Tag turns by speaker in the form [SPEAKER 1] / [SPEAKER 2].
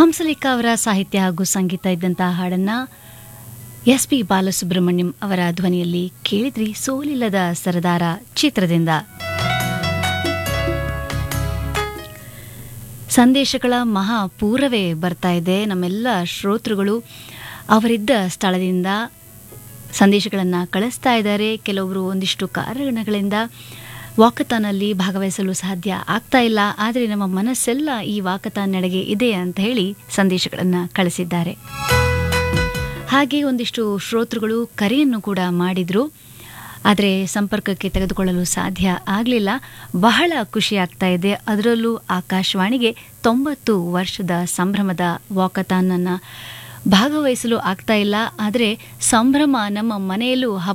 [SPEAKER 1] ಹಂಸಲೇಖ ಅವರ ಸಾಹಿತ್ಯ ಹಾಗೂ ಸಂಗೀತ ಇದ್ದಂತಹ ಹಾಡನ್ನ ಎಸ್ ಪಿ ಬಾಲಸುಬ್ರಹ್ಮಣ್ಯಂ ಅವರ ಧ್ವನಿಯಲ್ಲಿ ಕೇಳಿದ್ರಿ ಸೋಲಿಲ್ಲದ ಸರದಾರ ಚಿತ್ರದಿಂದ ಸಂದೇಶಗಳ ಮಹಾಪೂರವೇ ಬರ್ತಾ ಇದೆ ನಮ್ಮೆಲ್ಲ ಶ್ರೋತೃಗಳು ಅವರಿದ್ದ ಸ್ಥಳದಿಂದ ಸಂದೇಶಗಳನ್ನು ಕಳಿಸ್ತಾ ಇದ್ದಾರೆ ಕೆಲವರು ಒಂದಿಷ್ಟು ಕಾರಣಗಳಿಂದ ವಾಕತಾನಲ್ಲಿ ಭಾಗವಹಿಸಲು ಸಾಧ್ಯ ಆಗ್ತಾ ಇಲ್ಲ ಆದರೆ ನಮ್ಮ ಮನಸ್ಸೆಲ್ಲ ಈ ವಾಕತಾನ್ ನಡೆಗೆ ಇದೆ ಅಂತ ಹೇಳಿ ಸಂದೇಶಗಳನ್ನು ಕಳಿಸಿದ್ದಾರೆ ಹಾಗೆ ಒಂದಿಷ್ಟು ಶ್ರೋತೃಗಳು ಕರೆಯನ್ನು ಕೂಡ ಮಾಡಿದ್ರು ಆದರೆ ಸಂಪರ್ಕಕ್ಕೆ ತೆಗೆದುಕೊಳ್ಳಲು ಸಾಧ್ಯ ಆಗಲಿಲ್ಲ ಬಹಳ ಖುಷಿ ಆಗ್ತಾ ಇದೆ ಅದರಲ್ಲೂ ಆಕಾಶವಾಣಿಗೆ ತೊಂಬತ್ತು ವರ್ಷದ ಸಂಭ್ರಮದ ವಾಕತಾನನ್ನು ಭಾಗವಹಿಸಲು ಆಗ್ತಾ ಇಲ್ಲ ಆದರೆ ಸಂಭ್ರಮ ನಮ್ಮ ಮನೆಯಲ್ಲೂ